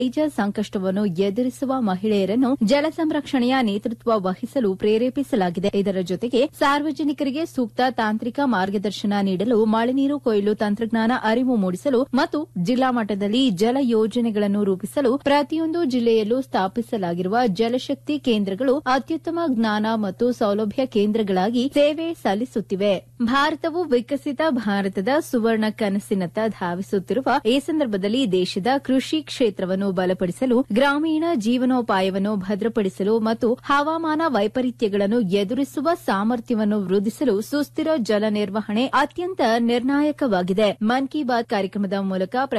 ನೈಜ ಸಂಕಷ್ಟವನ್ನು ಎದುರಿಸುವ ಮಹಿಳೆಯರನ್ನು ಜಲ ಸಂರಕ್ಷಣೆಯ ನೇತೃತ್ವ ವಹಿಸಲು ಪ್ರೇರೇಪಿಸಲಾಗಿದೆ ಇದರ ಜೊತೆಗೆ ಸಾರ್ವಜನಿಕರಿಗೆ ಸೂಕ್ತ ತಾಂತ್ರಿಕ ಮಾರ್ಗದರ್ಶನ ನೀಡಲು ಮಳೆ ನೀರು ಕೊಯ್ಲು ತಂತ್ರಜ್ಞಾನ ಅರಿವು ಮೂಡಿಸಲು ಮತ್ತು ಜಿಲ್ಲಾ ಮಟ್ಟದಲ್ಲಿ ಜಲ ಯೋಜನೆಗಳನ್ನು ರೂಪಿಸಲು ಪ್ರತಿಯೊಂದು ಜಿಲ್ಲೆಯಲ್ಲೂ ಸ್ಥಾಪಿಸಲಾಗಿರುವ ಜಲಶಕ್ತಿ ಕೇಂದ್ರಗಳು ಅತ್ಯುತ್ತಮ ಜ್ಞಾನ ಮತ್ತು ಸೌಲಭ್ಯ ಕೇಂದ್ರಗಳಾಗಿ ಸೇವೆ ಸಲ್ಲಿಸುತ್ತಿವೆ ಭಾರತವು ವಿಕಸಿತ ಭಾರತದ ಸುವರ್ಣ ಕನಸಿನತ್ತ ಧಾವಿಸುತ್ತಿರುವ ಈ ಸಂದರ್ಭದಲ್ಲಿ ದೇಶದ ಕೃಷಿ ಕ್ಷೇತ್ರವನ್ನು ಬಲಪಡಿಸಲು ಗ್ರಾಮೀಣ ಜೀವನೋಪಾಯವನ್ನು ಭದ್ರಪಡಿಸಲು ಮತ್ತು ಹವಾಮಾನ ವೈಪರೀತ್ಯಗಳನ್ನು ಎದುರಿಸುವ ಸಾಮರ್ಥ್ಯವನ್ನು ವೃದ್ಧಿಸಲು ಸುಸ್ಥಿರ ಜಲ ನಿರ್ವಹಣೆ ಅತ್ಯಂತ ನಿರ್ಣಾಯಕವಾಗಿದೆ ಮನ್ ಕಿ ಬಾತ್ ಕಾರ್ಯಕ್ರಮದ ಮೂಲಕ